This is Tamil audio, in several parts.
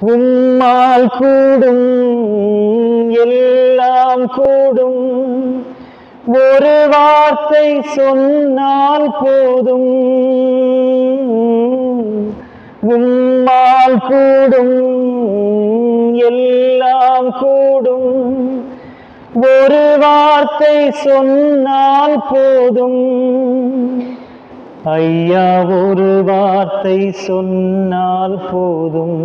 உம்மால் கூடும் எல்லாம் கூடும் ஒரு வார்த்தை சொன்னால் போதும் உம்மால் கூடும் எல்லாம் கூடும் ஒரு வார்த்தை சொன்னால் போதும் ஐயா ஒரு வார்த்தை சொன்னால் போதும்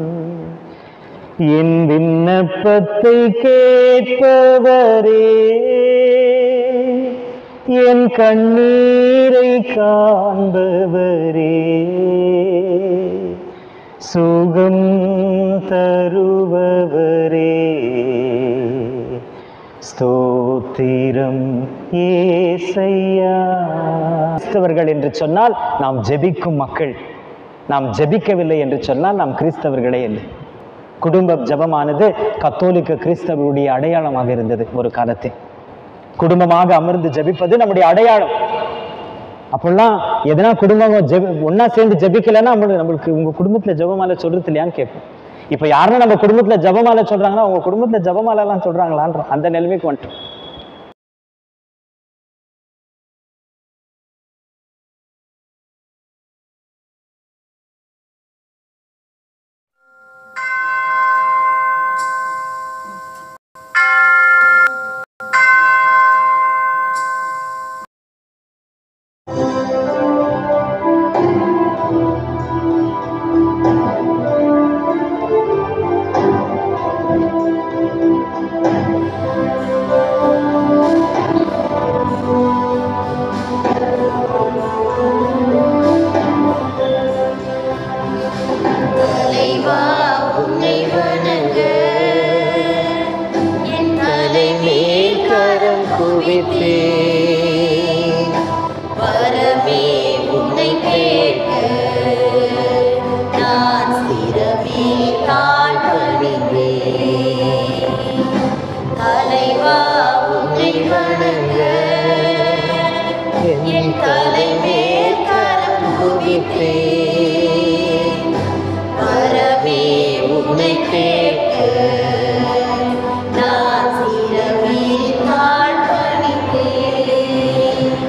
என் விண்ணப்பத்தை கேட்பவரே என் கண்ணீரை காண்பவரே சுகம் தருபவரே ஸ்தோத்திரம் ஏசையா கிறிஸ்தவர்கள் என்று சொன்னால் நாம் ஜெபிக்கும் மக்கள் நாம் ஜெபிக்கவில்லை என்று சொன்னால் நாம் கிறிஸ்தவர்களே இல்லை குடும்ப ஜெபமானது கத்தோலிக்க கிறிஸ்தவருடைய அடையாளமாக இருந்தது ஒரு காலத்தில் குடும்பமாக அமர்ந்து ஜெபிப்பது நம்முடைய அடையாளம் அப்போல்லாம் எதனா குடும்பம் ஜெப ஒண்ணா சேர்ந்து ஜெபிக்கலைன்னா நம்மளுக்கு நம்மளுக்கு உங்க குடும்பத்துல ஜெபமாலை சொல்றது இல்லையான்னு கேட்போம் இப்ப யாருன்னா நம்ம குடும்பத்துல ஜெபமாலை சொல்றாங்கன்னா உங்க குடும்பத்துல ஜெபமாலை எல்லாம் சொல்றாங்களான்ற அந்த நிலைமைக்கு வந்துட்டோம் தலைவா உன்னை வணங்க என் தலை மேல் கரம் குவித்தே வரமே உன்னை கேட்க நான் சிரமே தாழ் பணிந்தேன் தலைவா உன்னை வணங்க என் தலை மேல் கரம் குவித்தேன் வரவே உன்னை கேட்க நான் சிரமே தாழ் பணிந்தேன்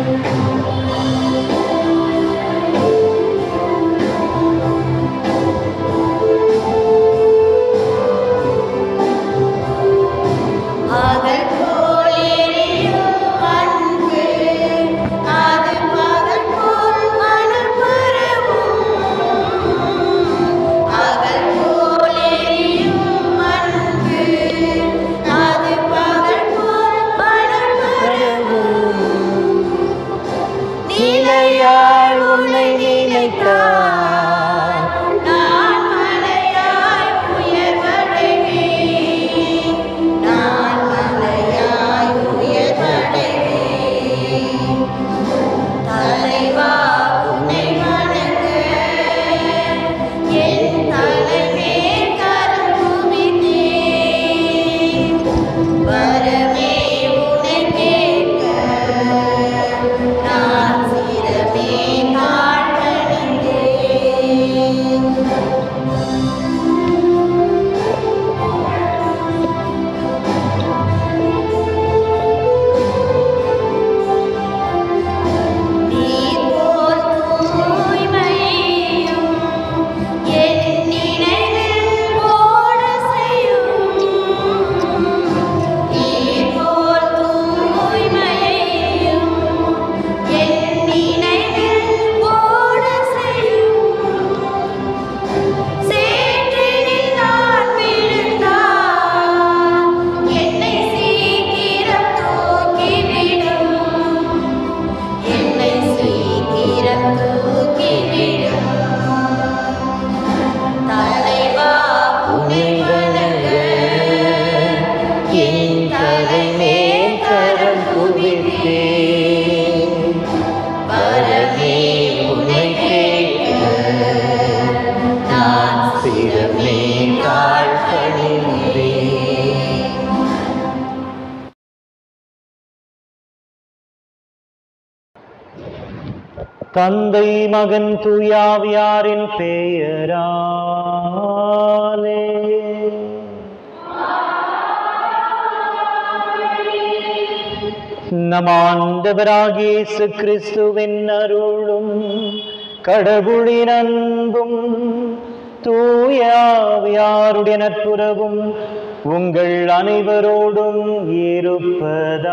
பகல் போல் எரியும் அன்பு, அது பகல் போல் மனம் பரவும். பகல் போல் எரியும் அன்பு, அது பகல் போல் மனம் பரவும். நிலையாய் உன்னை நினைத்தார் நான் மலையாய் உயர்வடைவேன் நான் மலையாய் உயர்வடைவேன் தலைவா உன்னை வணங்க என் தலைமேல் கரம் குவித்தேன் வரமே உன்னை கேட்க நான் சிரமே தாழ் பணிந்தேன் நீர் போல் தூய்மையும் என் நினைவில் ஓட செய்யும் நீர் போல் தூய்மையும் என் நினைவில் ஓட செய்யும் சேற்றினில் நான் விழுந்தால் என்னை சீக்கிரம் தூக்கிவிடும் என்னை சீக்கிரம் தூக்கிவிடும் தலைவா உன்னை வணங்க என் தலைமேல் கரம் குவித்தேன் வரமே உன்னை கேட்க நான் சிரமே தாழ் பணிந்தேன் தந்தை மகன் தூயாவியாரின் பெயராலே நம் ஆண்டவராகிய இயேசு கிறிஸ்துவின் அருளும் கடவுளின் அன்பும் தூயாவியாருடைய நட்புறவும் உங்கள் அனைவரோடும் இருப்பதாக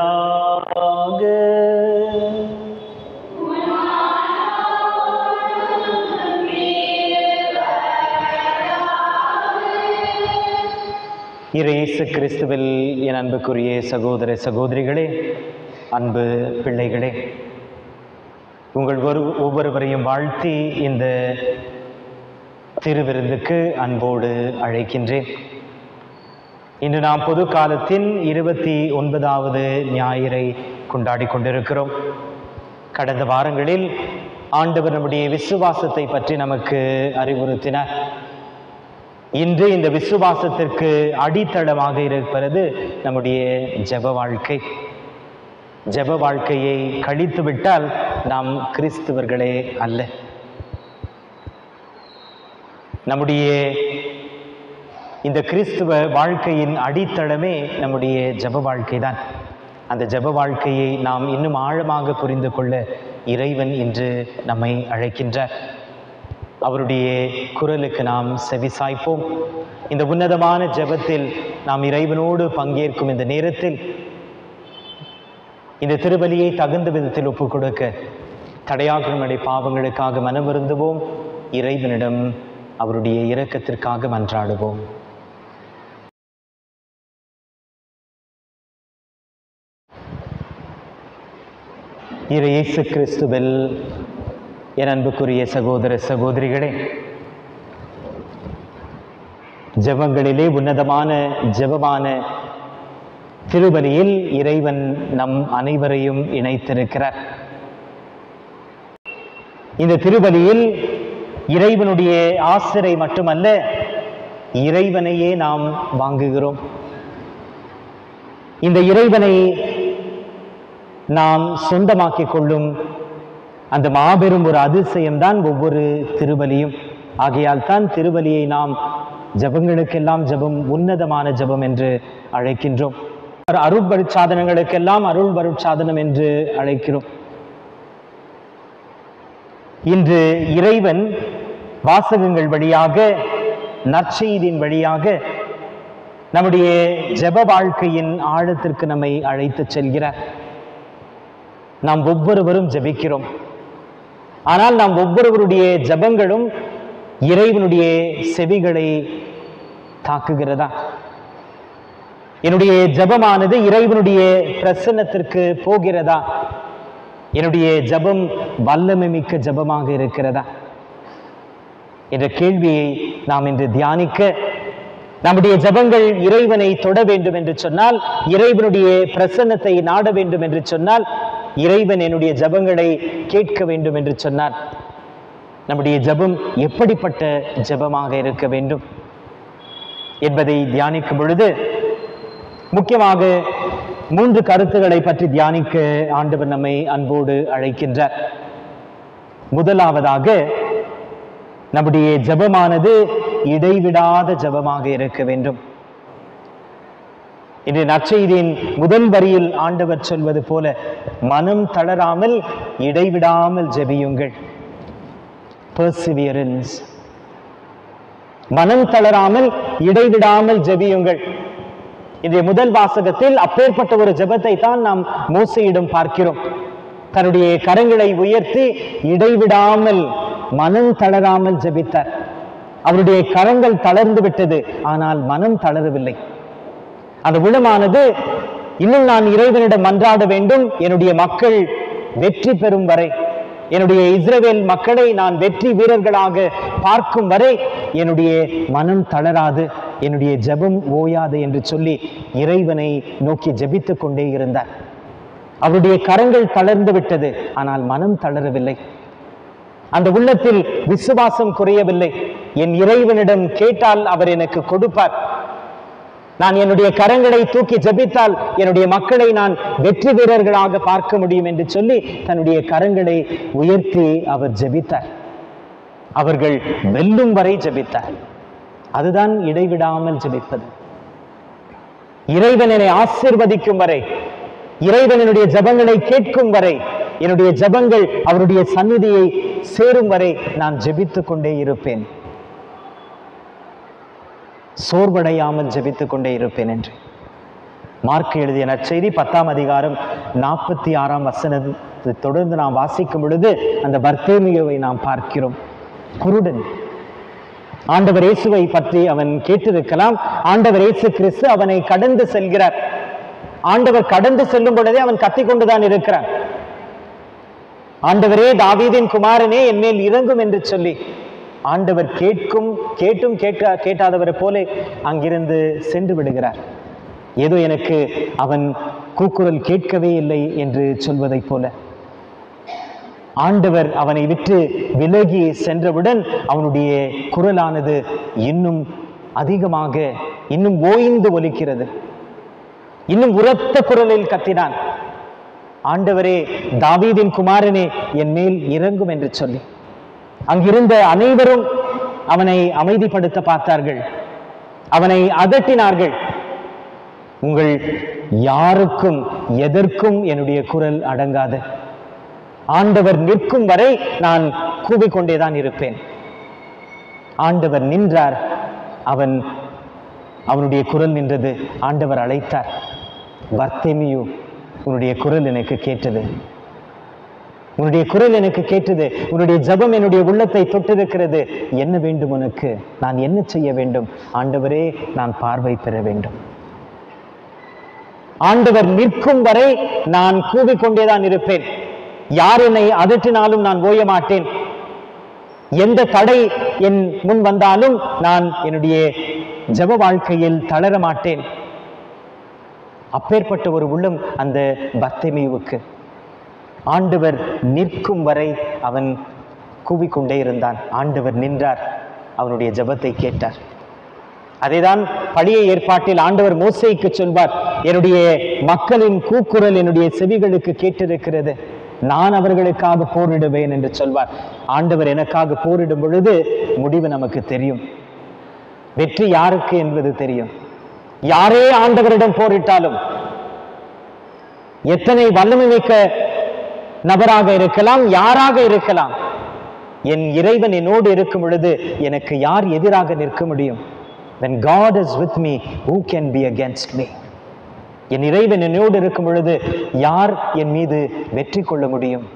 இயேசு கிறிஸ்துவில் என் அன்புக்குரிய சகோதர சகோதரிகளே அன்பு பிள்ளைகளே உங்கள் ஒரு ஒவ்வொருவரையும் வாழ்த்தி இந்த திருவிருந்துக்கு அன்போடு அழைக்கின்றேன் இன்று நாம் பொது காலத்தின் இருபத்தி ஒன்பதாவது ஞாயிறை கொண்டாடி கொண்டிருக்கிறோம் கடந்த வாரங்களில் ஆண்டவர் நம்முடைய விசுவாசத்தை பற்றி நமக்கு அறிவுறுத்தினார் இன்று இந்த விசுவாசத்திற்கு அடித்தளமாக இருப்பது நம்முடைய ஜெப வாழ்க்கை ஜெப வாழ்க்கையை கழித்து விட்டால் நாம் கிறிஸ்துவர்களே அல்ல நம்முடைய இந்த கிறிஸ்துவ வாழ்க்கையின் அடித்தளமே நம்முடைய ஜெப வாழ்க்கை தான் அந்த ஜெப வாழ்க்கையை நாம் இன்னும் ஆழமாக புரிந்து கொள்ள இறைவன் இன்று நம்மை அழைக்கின்றார் அவருடைய குரலுக்கு நாம் செவிசாய்ப்போம் இந்த உன்னதமான ஜெபத்தில் நாம் இறைவனோடு பங்கேற்கும் இந்த நேரத்தில் இந்த திருபலியை தகுந்த விதத்தில் ஒப்புக் கொடுக்க தடையாக நம்முடைய பாவங்களுக்காக மனமிருந்துவோம் இறைவனிடம் அவருடைய இரக்கத்திற்காக மன்றாடுவோம் இரு இயேசு கிறிஸ்துவில் என் அன்புக்குரிய சகோதர சகோதரிகளே ஜெபங்களிலே உன்னதமான ஜெபமான திருபலியில் இறைவன் நம் அனைவரையும் இணைத்திருக்கிறார் இந்த திருபலியில் இறைவனுடைய ஆசிரை மட்டுமல்ல இறைவனையே நாம் வாங்குகிறோம் இந்த இறைவனை நாம் சொந்தமாக்கிக் கொள்ளும் அந்த மாபெரும் ஒரு அதிசயம்தான் ஒவ்வொரு திருபலியும் ஆகையால் தான் திருபலியை நாம் ஜபங்களுக்கெல்லாம் ஜபம் உன்னதமான ஜபம் என்று அழைக்கின்றோம் அருட்பருட்சாதனங்களுக்கெல்லாம் அருள் பருட்சாதனம் என்று அழைக்கிறோம் இன்று இறைவன் வாசகங்கள் வழியாக நற்செய்தியின் வழியாக நம்முடைய ஜெப வாழ்க்கையின் ஆழத்திற்கு நம்மை அழைத்துச் செல்கிறார் நாம் ஒவ்வொருவரும் ஜெபிக்கிறோம் ஆனால் நாம் ஒவ்வொருவருடைய ஜெபங்களும் இறைவனுடைய செவிகளை தாக்குகிறதா என்னுடைய ஜெபமானது இறைவனுடைய பிரசன்னத்திற்கு போகிறதா என்னுடைய ஜெபம் வல்லமை மிக்க ஜெபமாக இருக்கிறதா என்ற கேள்வியை நாம் இன்று தியானிக்க நம்முடைய ஜெபங்கள் இறைவனை தொட வேண்டும் என்று சொன்னால் இறைவனுடைய பிரசன்னத்தை நாட வேண்டும் என்று சொன்னால் இறைவன் என்னுடைய ஜெபங்களை கேட்க வேண்டும் என்று சொன்னார் நம்முடைய ஜெபம் எப்படிப்பட்ட ஜெபமாக இருக்க வேண்டும் என்பதை தியானிக்கும் பொழுது முக்கியமாக மூன்று கருத்துக்களை பற்றி தியானிக்க ஆண்டவர் நம்மை அன்போடு அழைக்கின்றார் முதலாவதாக நம்முடைய ஜெபமானது இடைவிடாத ஜெபமாக இருக்க வேண்டும் இன்று நற்செய்தியின் முதல் வரியில் ஆண்டவர் சொல்வது போல மனம் தளராமல் இடைவிடாமல் ஜெபியுங்கள் perseverance மனம் தளராமல் இடைவிடாமல் ஜெபியுங்கள் இன்றைய முதல் வாசகத்தில் அப்பேற்பட்ட ஒரு ஜெபத்தை தான் நாம் மோசையிடம் பார்க்கிறோம் தன்னுடைய கரங்களை உயர்த்தி இடைவிடாமல் மனம் தளராமல் ஜெபித்தார் அவருடைய கரங்கள் தளர்ந்து விட்டது ஆனால் மனம் தளரவில்லை அந்த உள்ளமானது இன்னும் நான் இறைவனிடம் மன்றாட வேண்டும் என்னுடைய மக்கள் வெற்றி பெறும் வரை என்னுடைய இஸ்ரவேல் மக்களை நான் வெற்றி வீரர்களாக பார்க்கும் வரை என்னுடைய மனம் தளராது என்னுடைய ஜெபம் ஓயாது என்று சொல்லி இறைவனை நோக்கி ஜெபித்துக் கொண்டே இருந்தார் அவருடைய கரங்கள் தளர்ந்து விட்டது ஆனால் மனம் தளரவில்லை அந்த உள்ளத்தில் விசுவாசம் குறையவில்லை என் இறைவனிடம் கேட்டால் அவர் எனக்கு கொடுப்பார் நான் என்னுடைய கரங்களை தூக்கி ஜெபித்தால் என்னுடைய மக்களை நான் வெற்றி வீரர்களாக பார்க்க முடியும் என்று சொல்லி தன்னுடைய கரங்களை உயர்த்தி அவர் ஜெபித்தார் அவர்கள் வெல்லும் வரை ஜெபித்தார் அதுதான் இடைவிடாமல் ஜெபிப்பது இறைவன் என்னை ஆசிர்வதிக்கும் வரை இறைவன் என்னுடைய ஜபங்களை கேட்கும் வரை என்னுடைய ஜபங்கள் அவருடைய சந்நிதியை சேரும் வரை நான் ஜெபித்துக் கொண்டே இருப்பேன் சோர்வடையாமல் ஜெபித்துக் கொண்டே இருப்பேன் என்று மார்க் எழுதிய நற்செய்தி பத்தாம் அதிகாரம் நாற்பத்தி ஆறாம் வசனத்தை தொடர்ந்து நாம் வாசிக்கும் பொழுது அந்த பர்த்தேமியோவை நாம் பார்க்கிறோம் குருடன் ஆண்டவர் இயேசுவை பற்றி அவன் கேட்டிருக்கலாம் ஆண்டவர் இயேசு கிறிஸ்து அவனை கடந்து செல்கிறார் ஆண்டவர் கடந்து செல்லும் பொழுதே அவன் கத்திக்கொண்டுதான் இருக்கிறான் ஆண்டவரே தாவீதின் குமாரனே என் மேல் இறங்கும் என்று சொல்லி ஆண்டவர் கேட்கும் கேட்டும் கேட்க கேட்டாதவரை போல அங்கிருந்து சென்று விடுகிறார் ஏதோ எனக்கு அவன் கூக்குரல் கேட்கவே இல்லை என்று சொல்வதைப் போல ஆண்டவர் அவனை விட்டு விலகி சென்றவுடன் அவனுடைய குரலானது இன்னும் அதிகமாக இன்னும் ஓய்ந்து ஒலிக்கிறது இன்னும் உரத்த குரலில் கத்தினான் ஆண்டவரே தாவீதின் குமாரனே என் மேல் இறங்கும் என்று சொல்லி அங்கிருந்த அனைவரும் அவனை அமைதிப்படுத்த பார்த்தார்கள் அவனை அதட்டினார்கள் உங்கள் யாருக்கும் எதற்கும் என்னுடைய குரல் அடங்காது ஆண்டவர் நிற்கும் வரை நான் கூவிக்கொண்டேதான் இருப்பேன் ஆண்டவர் நின்றார் அவன் அவனுடைய குரல் நின்றது ஆண்டவர் அழைத்தார் வர்த்தேமியு உன்னுடைய குரல் எனக்கு கேட்டது உன்னுடைய குரல் எனக்கு கேட்டது உன்னுடைய ஜெபம் என்னுடைய உள்ளத்தை தொட்டிருக்கிறது என்ன வேண்டும் உனக்கு நான் என்ன செய்ய வேண்டும் ஆண்டவரே நான் பார்வை பெற வேண்டும் ஆண்டவர் நிற்கும் வரை நான் கூவிக்கொண்டேதான் இருப்பேன் யார் என்னை அதட்டினாலும் நான் ஓய மாட்டேன் எந்த தடை என் முன் வந்தாலும் நான் என்னுடைய ஜெப வாழ்க்கையில் தளர மாட்டேன் அப்பேற்பட்ட ஒரு உள்ளம் அந்த பர்த்தேமியுவுக்கு ஆண்டவர் நிற்கும் வரை அவன் கூவிக்கொண்டே இருந்தான் ஆண்டவர் நின்றார் அவனுடைய ஜெபத்தை கேட்டார் அதேதான் பழைய ஏற்பாட்டில் ஆண்டவர் மோசேக்கு சொல்வார் என்னுடைய மக்களின் கூக்குரல் என்னுடைய செவிகளுக்கு கேட்டிருக்கிறது நான் அவர்களுக்காக போரிடுவேன் என்று சொல்வார் ஆண்டவர் எனக்காக போரிடும் பொழுது முடிவு நமக்கு தெரியும் வெற்றி யாருக்கு என்பது தெரியும் யாரே ஆண்டவரிடம் போரிட்டாலும் எத்தனை வல்லமை மிக்க நபராக இருக்கலாம் யாராக இருக்கலாம் என் இறைவன் என்னோடு இருக்கும் பொழுது எனக்கு யார் எதிராக நிற்க முடியும் when god is with me who can be against me என் இறைவன் என்னோடு இருக்கும் பொழுது யார் என் மீது வெற்றி கொள்ள முடியும்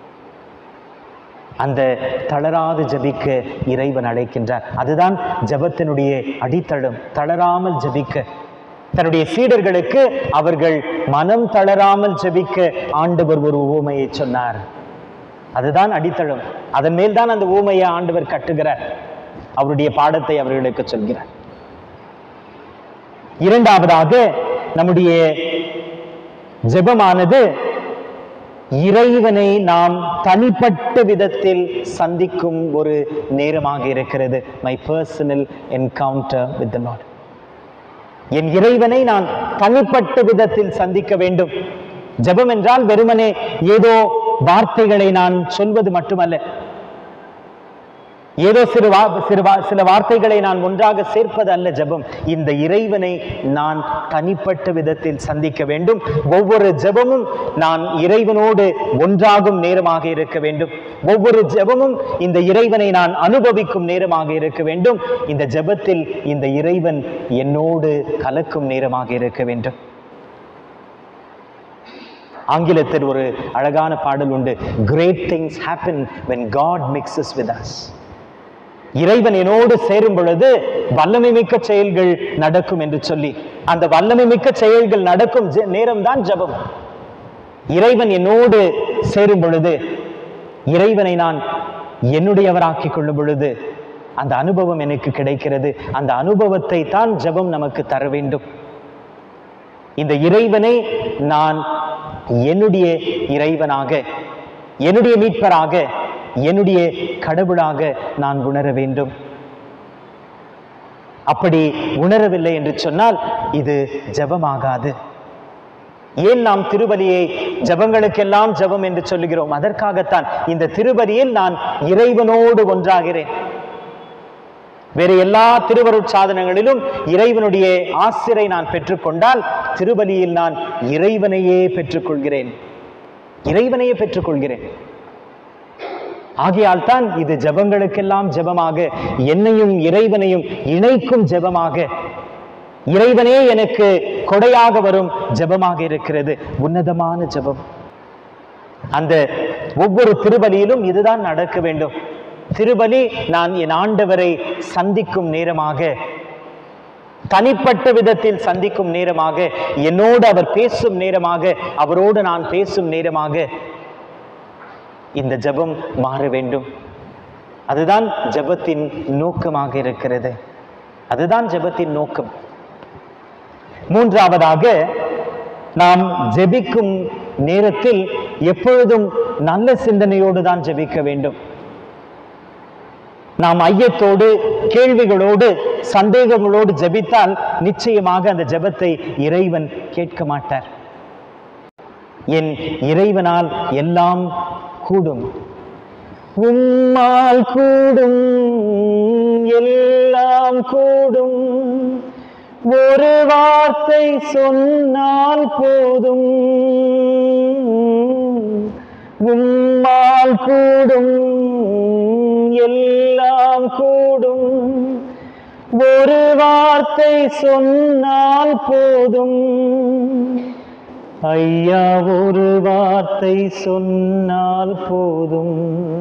அந்த தளராது ஜபிக்க இறைவன் அழைக்கின்றார் அதுதான் ஜபத்தினுடைய அடித்தளம் தளராமல் ஜபிக்க தன்னுடைய சீடர்களுக்கு அவர்கள் மனம் தளராமல் ஜபிக்க ஆண்டவர் ஒரு ஊமையை சொன்னார் அதுதான் அடித்தளம் அதன் மேல் தான் அந்த ஊமையை ஆண்டவர் கட்டுகிறார் அவருடைய பாடத்தை அவர்களுக்கு சொல்கிறார் இரண்டாவதாக நம்முடைய ஜெபமானது இறைவனை நாம் தனிப்பட்ட விதத்தில் சந்திக்கும் ஒரு நேரமாக இருக்கிறது my personal encounter with the lord என் இறைவனை நான் தனிப்பட்ட விதத்தில் சந்திக்க வேண்டும் ஜெபம் என்றால் வெறுமனே ஏதோ வார்த்தைகளை நான் சொல்வது மட்டுமல்ல ஏதோ சிறு வா சிறு வா சில வார்த்தைகளை நான் ஒன்றாக சேர்ப்பது அல்ல ஜெபம் இந்த இறைவனை நான் தனிப்பட்ட விதத்தில் சந்திக்க வேண்டும் ஒவ்வொரு ஜெபமும் நான் இறைவனோடு ஒன்றாகும் நேரமாக இருக்க வேண்டும் ஒவ்வொரு ஜெபமும் இந்த இறைவனை நான் அனுபவிக்கும் நேரமாக இருக்க வேண்டும் இந்த ஜெபத்தில் இந்த இறைவன் என்னோடு கலக்கும் நேரமாக இருக்க வேண்டும் ஆங்கிலத்தில் ஒரு அழகான பாடல் உண்டு great things happen when God mixes with us இறைவன் என்னோடு சேரும் பொழுது வல்லமை மிக்க செயல்கள் நடக்கும் என்று சொல்லி அந்த வல்லமை மிக்க செயல்கள் நடக்கும் ஜெ- நேரம்தான் ஜெபம் இறைவன் என்னோடு சேரும் பொழுது இறைவனை நான் என்னுடையவராக்கிக் கொள்ளும் பொழுது அந்த அனுபவம் எனக்கு கிடைக்கிறது அந்த அனுபவத்தை தான் ஜெபம் நமக்கு தர வேண்டும் இந்த இறைவனை நான் என்னுடைய இறைவனாக என்னுடைய மீட்பராக என்னுடைய கடவுளாக நான் உணர வேண்டும் அப்படி உணரவில்லை என்று சொன்னால் இது ஜெபமாகாது ஏன் நாம் திருபலியை ஜெபங்களுக்கெல்லாம் ஜெபம் என்று சொல்லுகிறோம் அதற்காகத்தான் இந்த திருபலியில் நான் இறைவனோடு ஒன்றாகிறேன் வேறு எல்லா திருவருட் சாதனங்களிலும் இறைவனுடைய ஆசிரை நான் பெற்றுக்கொண்டால் திருபலியில் நான் இறைவனையே பெற்றுக்கொள்கிறேன் இறைவனையே பெற்றுக்கொள்கிறேன் ஆகையால் தான் இது ஜெபங்களுக்கெல்லாம் ஜெபமாக என்னையும் இறைவனையும் இணைக்கும் ஜெபமாக இறைவனே எனக்கு கொடையாக வரும் ஜெபமாக இருக்கிறது உன்னதமான ஜெபம் அந்த ஒவ்வொரு திருபலியிலும் இதுதான் நடக்க வேண்டும் திருபலி நான் என் ஆண்டவரை சந்திக்கும் நேரமாக தனிப்பட்ட விதத்தில் சந்திக்கும் நேரமாக என்னோடு அவர் பேசும் நேரமாக அவரோடு நான் பேசும் நேரமாக இந்த ஜெபம் மாற வேண்டும் அதுதான் ஜெபத்தின் நோக்கமாக இருக்கிறது அதுதான் ஜெபத்தின் நோக்கம் மூன்றாவதாக நாம் ஜெபிக்கும் நேரத்தில் எப்பொழுதும் நல்ல சிந்தனையோடு தான் ஜெபிக்க வேண்டும் நாம் ஐயத்தோடு கேள்விகளோடு சந்தேகங்களோடு ஜெபித்தால் நிச்சயமாக அந்த ஜெபத்தை இறைவன் கேட்க மாட்டார் என் இறைவனால் எல்லாம் கூடும் உம்மால் கூடும் எல்லாம் கூடும் ஒரு வார்த்தை சொன்னால் போதும் உம்மால் கூடும் எல்லாம் கூடும் ஒரு வார்த்தை சொன்னால் போதும் ஐயா ஒரு வார்த்தை சொன்னால் போதும்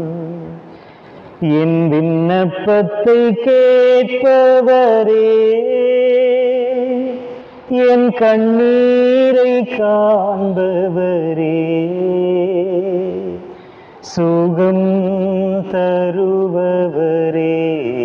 என் விண்ணப்பத்தை கேட்பவரே என் கண்ணீரை காண்பவரே சுகம் தருபவரே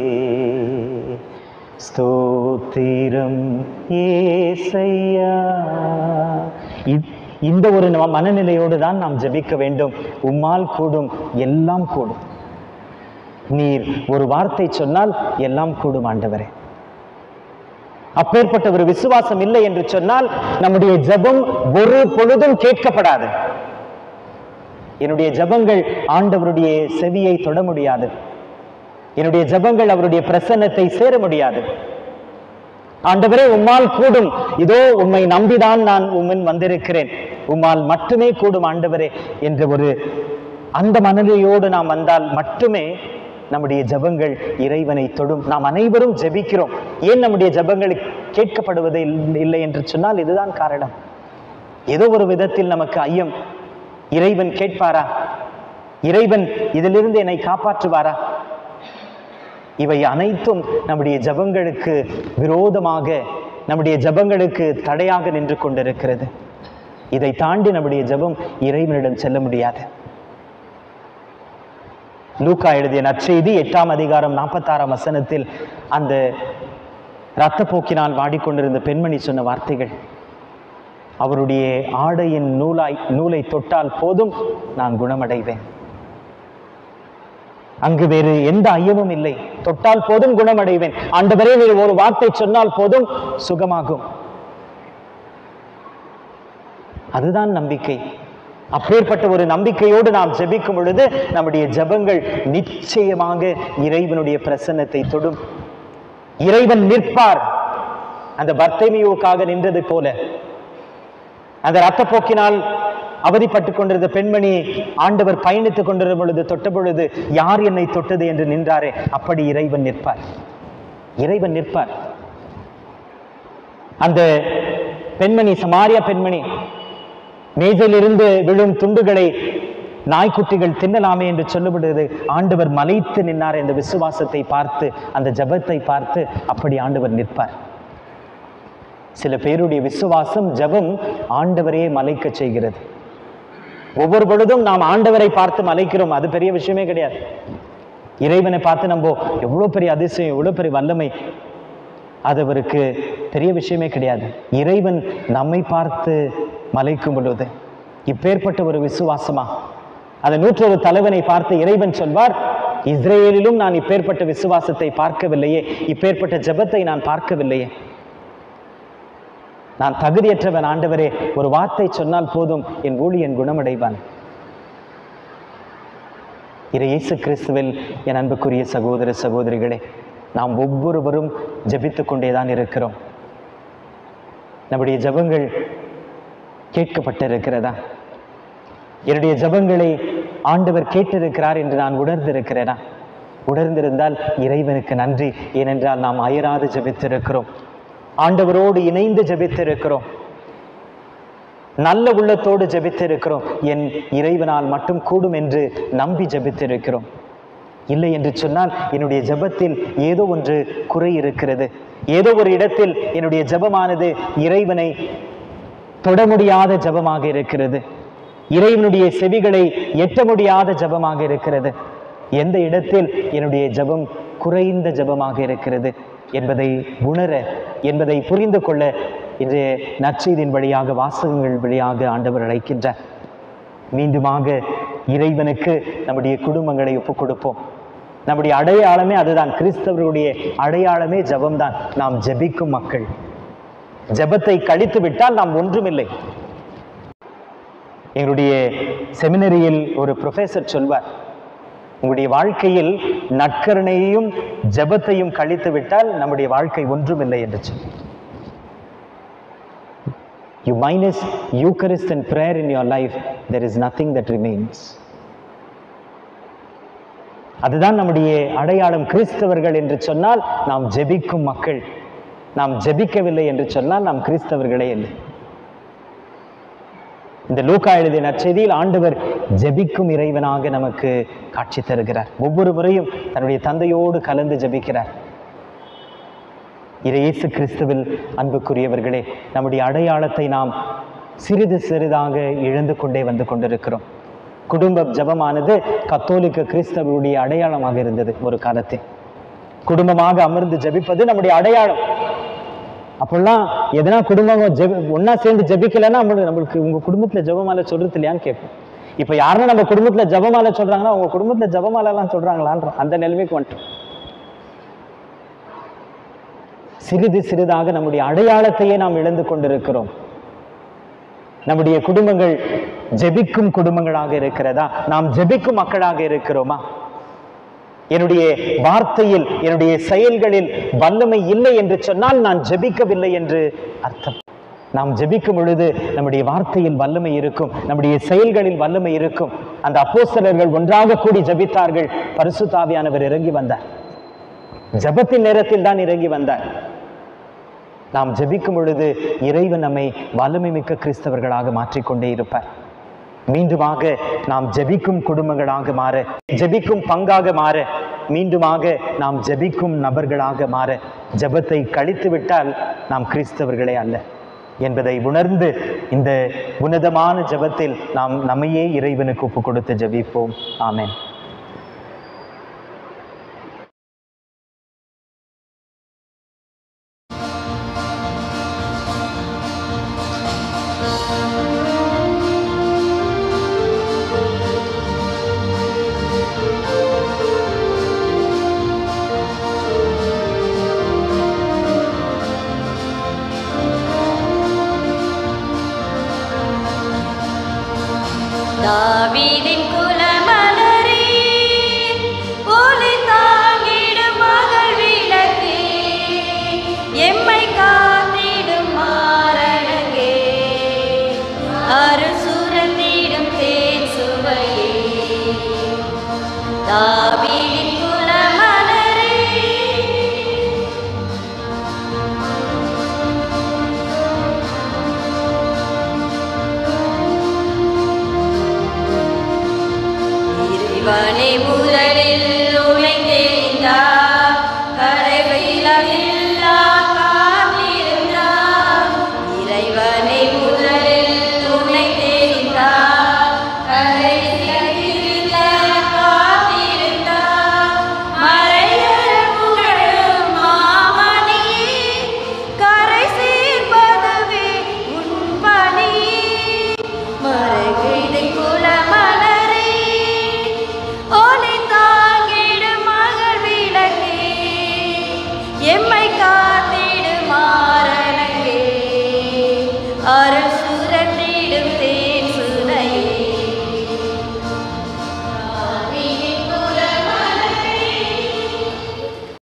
ஸ்தோத்திரம் ஏசையா இ- இந்த ஒரு ந- மனநிலையோடு தான் நாம் ஜெபிக்க வேண்டும் உம்மால் கூடும் எல்லாம் கூடும் நீர் ஒரு வார்த்தை சொன்னால் எல்லாம் கூடும் ஆண்டவரே அப்பேற்பட்ட ஒரு விசுவாசம் இல்லை என்று சொன்னால் நம்முடைய ஜெபம் ஒரு பொழுதும் கேட்கப்படாது என்னுடைய ஜெபங்கள் ஆண்டவருடைய செவியை தொட முடியாது என்னுடைய ஜெபங்கள் அவருடைய பிரசன்னத்தை சேர முடியாது ஆண்டவரே உம்மால் கூடும் இதோ உம்மை நம்பிதான் நான் உம்மின் வந்திருக்கிறேன் உம்மால் மட்டுமே கூடும் ஆண்டவரே என்ற ஒரு அந்த மனநிலையோடு நாம் வந்தால் மட்டுமே நம்முடைய ஜெபங்கள் இறைவனை தொடும் நாம் அனைவரும் ஜெபிக்கிறோம் ஏன் நம்முடைய ஜெபங்கள் கேட்கப்படுவது இல்- இல்லை என்று சொன்னால் இதுதான் காரணம் ஏதோ ஒரு விதத்தில் நமக்கு ஐயம் இறைவன் கேட்பாரா இறைவன் இதிலிருந்து என்னை காப்பாற்றுவாரா இவை அனைத்தும் நம்முடைய ஜெபங்களுக்கு விரோதமாக நம்முடைய ஜெபங்களுக்கு தடையாக நின்று கொண்டிருக்கிறது இதை தாண்டி நம்முடைய ஜெபம் இறைவனிடம் செல்ல முடியாது லூக்கா எழுதிய நற்செய்தி எட்டாம் அதிகாரம் நாற்பத்தாறாம் வசனத்தில் அந்த இரத்தப்போக்கினால் வாடிக்கொண்டிருந்த பெண்மணி சொன்ன வார்த்தைகள் அவருடைய ஆடையின் நூலாய் நூலை தொட்டால் போதும் நான் குணமடைவேன் அங்கு வேறு எந்த ஐயமும் இல்லை தொட்டால் போதும் குணமடைவேன் ஆண்டவரே நீர் ஒரு வார்த்தை சொன்னால் போதும் சுகமாகும் அதுதான் நம்பிக்கை அப்பேற்பட்ட ஒரு நம்பிக்கையோடு நாம் ஜெபிக்கும் பொழுது நம்முடைய ஜெபங்கள் நிச்சயமாக இறைவனுடைய பிரசன்னத்தை தொடும் இறைவன் நிற்பார் அந்த பர்த்தேமியோக்காக நின்றது போல அந்த இரத்தப்போக்கினால் அவதிப்பட்டு கொண்டிருந்த பெண்மணி ஆண்டவர் பயணித்துக் கொண்டிருந்த பொழுது தொட்ட பொழுது யார் என்னை தொட்டது என்று நின்றாரே அப்படி இறைவன் நிற்பார் இறைவன் நிற்பார் அந்த பெண்மணி சமாரியா பெண்மணி மேஜையிலிருந்து விழும் துண்டுகளை நாய்க்குட்டிகள் தின்னலாமே என்று சொல்லப்படுகிறது ஆண்டவர் மலைத்து நின்னார் என்ற விசுவாசத்தை பார்த்து அந்த ஜெபத்தை பார்த்து அப்படி ஆண்டவர் நிற்பார் சில பேருடைய விசுவாசம் ஜெபம் ஆண்டவரையே மலைக்க செய்கிறது ஒவ்வொரு பொழுதும் நாம் ஆண்டவரை பார்த்து மலைக்கிறோம் அது பெரிய விஷயமே கிடையாது இறைவனை பார்த்து நம்ம எவ்வளோ பெரிய அதிசயம் எவ்வளோ பெரிய வல்லமை அது அவருக்கு பெரிய விஷயமே கிடையாது இறைவன் நம்மை பார்த்து மலைக்கும் பொழுது இப்பேற்பட்ட ஒரு விசுவாசமா அந்த நூற்றொரு தலைவனை பார்த்து இறைவன் சொல்வார் இஸ்ரேலிலும் நான் இப்பேற்பட்ட விசுவாசத்தை பார்க்கவில்லையே இப்பேற்பட்ட ஜெபத்தை நான் பார்க்கவில்லையே நான் தகுதியற்றவன் ஆண்டவரே ஒரு வார்த்தை சொன்னால் போதும் என் ஊழியன் குணமடைவான் இறை இயேசு கிறிஸ்துவில் என் அன்புக்குரிய சகோதர சகோதரிகளே நாம் ஒவ்வொருவரும் ஜெபித்து கொண்டேதான் இருக்கிறோம் நம்முடைய ஜெபங்கள் கேட்கப்பட்டிருக்கிறதா என்னுடைய ஜெபங்களை ஆண்டவர் கேட்டிருக்கிறார் என்று நான் உணர்ந்திருக்கிறேனா உணர்ந்திருந்தால் இறைவனுக்கு நன்றி ஏனென்றால் நாம் அயராது ஜெபித்திருக்கிறோம் ஆண்டவரோடு இணைந்து ஜெபித்திருக்கிறோம் நல்ல உள்ளத்தோடு ஜெபித்திருக்கிறோம் என் இறைவனால் மட்டும் கூடும் என்று நம்பி ஜெபித்திருக்கிறோம் இல்லை என்று சொன்னால் என்னுடைய ஜெபத்தில் ஏதோ ஒன்று குறை இருக்கிறது ஏதோ ஒரு இடத்தில் என்னுடைய ஜெபமானது இறைவனை தொட முடியாத ஜெபமாக இருக்கிறது இறைவனுடைய செவிகளை எட்ட முடியாத ஜெபமாக இருக்கிறது எந்த இடத்தில் என்னுடைய ஜெபம் குறைந்த ஜெபமாக இருக்கிறது என்பதை உணர என்பதை புரிந்து கொள்ள இன்றைய நற்செய்தியின் வழியாக வாசகங்கள் வழியாக ஆண்டவர் அழைக்கின்றார் மீண்டுமாக இறைவனுக்கு நம்முடைய குடும்பங்களை ஒப்புக் கொடுப்போம் நம்முடைய அடையாளமே அதுதான் கிறிஸ்தவர்களுடைய அடையாளமே ஜெபம்தான் நாம் ஜெபிக்கும் மக்கள் ஜெபத்தை கழித்து விட்டால் நாம் ஒன்றுமில்லை எங்களுடைய செமினரியில் ஒரு ப்ரொஃபஸர் சொல்வார் உங்களுடைய வாழ்க்கையில் நற்கருணையையும் ஜெபத்தையும் கழித்து விட்டால் நம்முடைய வாழ்க்கை ஒன்றுமில்லை என்று சொல்லி You minus Eucharist and prayer in your life, there is nothing that remains. அதுதான் நம்முடைய அடையாளம் கிறிஸ்தவர்கள் என்று சொன்னால் நாம் ஜெபிக்கும் மக்கள் நாம் ஜெபிக்கவில்லை என்று சொன்னால் நாம் கிறிஸ்தவர்களே இல்லை இந்த லூக்கா எழுதிய நற்செய்தியில் ஆண்டவர் ஜெபிக்கும் இறைவனாக நமக்கு காட்சி தருகிறார் ஒவ்வொரு முறையும் தன்னுடைய தந்தையோடு கலந்து ஜெபிக்கிறார் இறை இயேசு கிறிஸ்துவில் அன்புக்குரியவர்களே நம்முடைய அடையாளத்தை நாம் சிறிது சிறிதாக இழந்து கொண்டே வந்து கொண்டிருக்கிறோம் குடும்ப ஜபமானது கத்தோலிக்க கிறிஸ்தவருடைய அடையாளமாக இருந்தது ஒரு காலத்தில் குடும்பமாக அமர்ந்து ஜெபிப்பது நம்முடைய அடையாளம் அப்போல்லாம் எதனா குடும்பம் ஜெப ஒன்றா சேர்ந்து ஜெபிக்கலைன்னா நம்மளுக்கு நம்மளுக்கு உங்கள் குடும்பத்தில் ஜெபமாலை சொல்கிறது இல்லையான்னு கேட்போம் இப்போ யாருன்னா நம்ம குடும்பத்தில் ஜெபமாலை சொல்கிறாங்கன்னா உங்கள் குடும்பத்தில் ஜெபமாலைலாம் சொல்கிறாங்களான்ற அந்த நிலைமைக்கு வந்துட்டோம் சிறிது சிறிதாக நம்முடைய அடையாளத்தையே நாம் இழந்து கொண்டிருக்கிறோம் நம்முடைய குடும்பங்கள் ஜெபிக்கும் குடும்பங்களாக இருக்கிறதா நாம் ஜெபிக்கும் மக்களாக இருக்கிறோமா என்னுடைய வார்த்தையில் என்னுடைய செயல்களில் வல்லமை இல்லை என்று சொன்னால் நான் ஜெபிக்கவில்லை என்று அர்த்தம் நாம் ஜெபிக்கும் பொழுது நம்முடைய வார்த்தையில் வல்லமை இருக்கும் நம்முடைய செயல்களில் வல்லமை இருக்கும் அந்த அப்போஸ்தலர்கள் ஒன்றாக கூடி ஜெபித்தார்கள் பரிசுத்தாவியானவர் இறங்கி வந்தார் ஜெபத்தின் நேரத்தில் தான் இறங்கி வந்தார் நாம் ஜெபிக்கும் பொழுது இறைவன் நம்மை வல்லமை மிக்க கிறிஸ்தவர்களாக மாற்றிக்கொண்டே இருப்பார் மீண்டுமாக நாம் ஜெபிக்கும் குடும்பங்களாக மாற ஜெபிக்கும் பங்காக மாற மீண்டுமாக நாம் ஜெபிக்கும் நபர்களாக மாற ஜெபத்தை கழித்து விட்டால் நாம் கிறிஸ்தவர்களே அல்ல என்பதை உணர்ந்து இந்த உன்னதமான ஜெபத்தில் நாம் நம்மையே இறைவனுக்கு ஒப்பு கொடுத்து ஜெபிப்போம் ஆமென் தாவீதின் குலமலரே ஒளி தாங்கிடும் மகள் விளக்கே எம்மை காத்திடும் மாரணங்கே அருள் சுரந்திடும் தேன் சுவையே தாவீதின் குலமலரே இறைவனை முதலில் உழைத்தேந்தார் கரைவையிலா காத்திருந்தார் இறைவனை முதலில் உழைத்தேந்தார் கரைவையில காத்திருந்தார் மறையற புகழும் மாமணியே கரை சேர்ப்பதுவே உன் பணி மரகிதை குலமலரே ஒளி தாங்கிடும் மகள் விளக்கே எம்மை கா